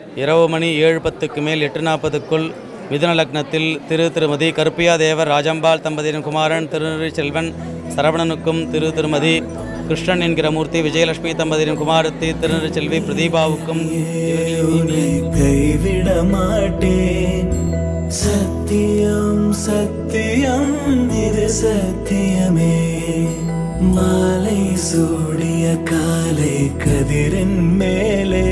இரவு மணி ஏழு பத்துக்கு மேல் எட்டு நாற்பதுக்குள் மிதுன லக்னத்தில் திரு திருமதி கருப்பையா தேவர் ராஜம்பாள் தம்பதியின் குமாரன் திருநெறி செல்வன் சரவணனுக்கும் திரு திருமதி கிருஷ்ணன் என்கிற மூர்த்தி விஜயலட்சுமி தம்பதியின் குமாரத்தி திருநெறி செல்வி பிரதீபாவுக்கும் உன்னை கைவிட மாட்டேன் சத்தியம் சத்தியம் இது சத்தியமே மாலை சூடிய காலை கதிரின் மேலே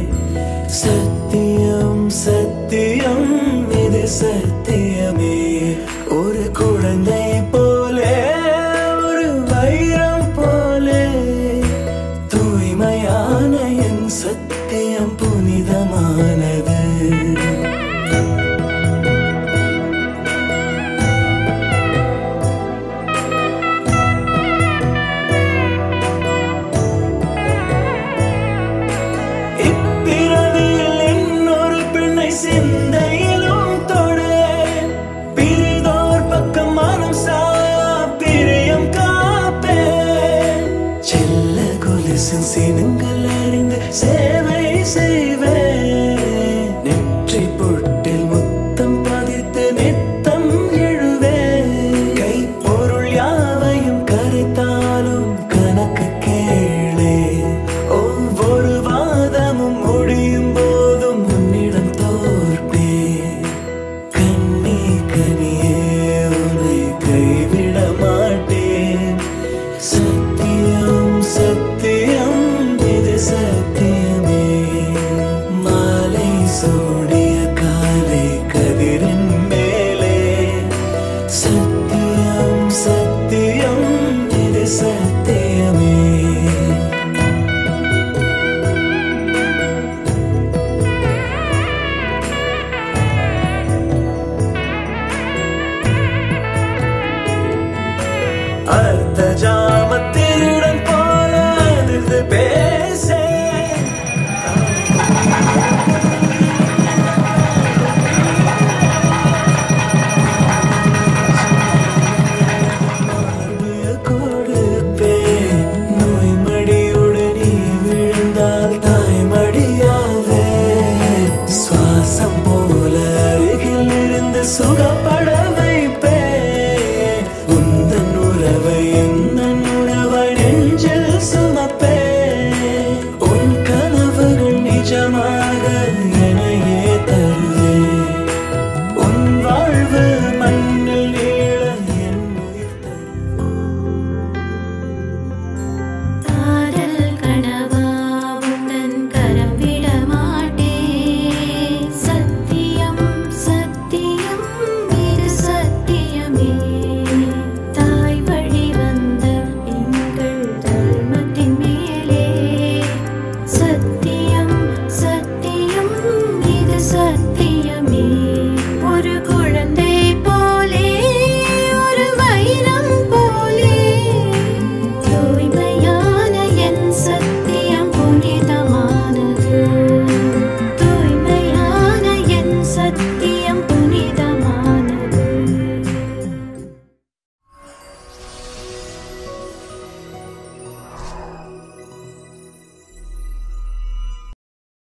சத்தியம் சத்தியம் இது சத்தியமே ஒரு குழந்தை போலே ஒரு வைரம் போலே தூய்மையான என் சத்தியம் புனிதமானது